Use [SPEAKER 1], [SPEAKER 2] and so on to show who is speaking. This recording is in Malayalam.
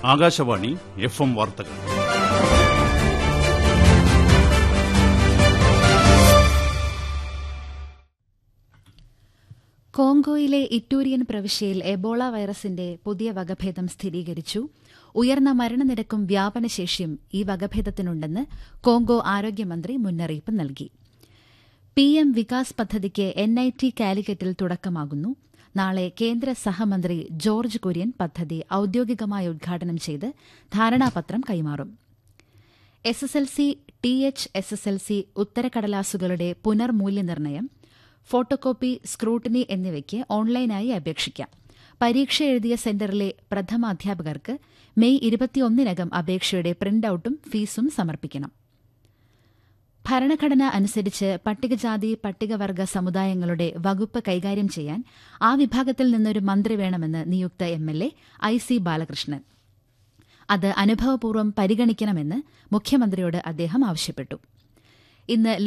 [SPEAKER 1] ആകാശവാണി എഫ് എം വാർത്തകൾ
[SPEAKER 2] കോങ്കോയിലെ ഇറ്റൂരിയൻ പ്രവിശ്യയിൽ എബോള വൈറസിന്റെ പുതിയ വകഭേദം സ്ഥിരീകരിച്ചു ഉയർന്ന മരണനിരക്കും വ്യാപനശേഷിയും ഈ വകഭേദത്തിനുണ്ടെന്ന് കോങ്കോ ആരോഗ്യമന്ത്രി മുന്നറിയിപ്പ് നൽകി പി എം വികാസ് പദ്ധതിക്ക് എൻ ഐ ടി കാലിക്കറ്റിൽ തുടക്കമാകുന്നു നാളെ കേന്ദ്ര സഹമന്ത്രി ജോർജ് കുര്യൻ പദ്ധതി ഔദ്യോഗികമായി ഉദ്ഘാടനം ചെയ്ത് ധാരണാപത്രം കൈമാറും S S L C T H S S L C ഉത്തരക്കടലാസുകളുടെ പുനർമൂല്യനിർണ്ണയം ഫോട്ടോകോപ്പി സ്ക്രൂട്ടിനി എന്നിവയ്ക്ക് ഓൺലൈനായി അപേക്ഷിക്കാം പരീക്ഷ എഴുതിയ സെന്ററിലെ പ്രഥമ അധ്യാപകർക്ക് മെയ് ഇരുപത്തിയൊന്നിനകം അപേക്ഷയുടെ പ്രിന്റൌട്ടും ഫീസും സമർപ്പിക്കണം ഭരണഘടന അനുസരിച്ച് പട്ടികജാതി പട്ടികവർഗ സമുദായങ്ങളുടെ വകുപ്പ് കൈകാര്യം ചെയ്യാൻ ആ വിഭാഗത്തിൽ നിന്നൊരു മന്ത്രി വേണമെന്ന് നിയുക്ത എംഎൽഎ ഐ സി ബാലകൃഷ്ണൻ അത് അനുഭവപൂർവ്വം പരിഗണിക്കണമെന്ന് മുഖ്യമന്ത്രിയോട് അദ്ദേഹം ആവശ്യപ്പെട്ടു ഇന്ന്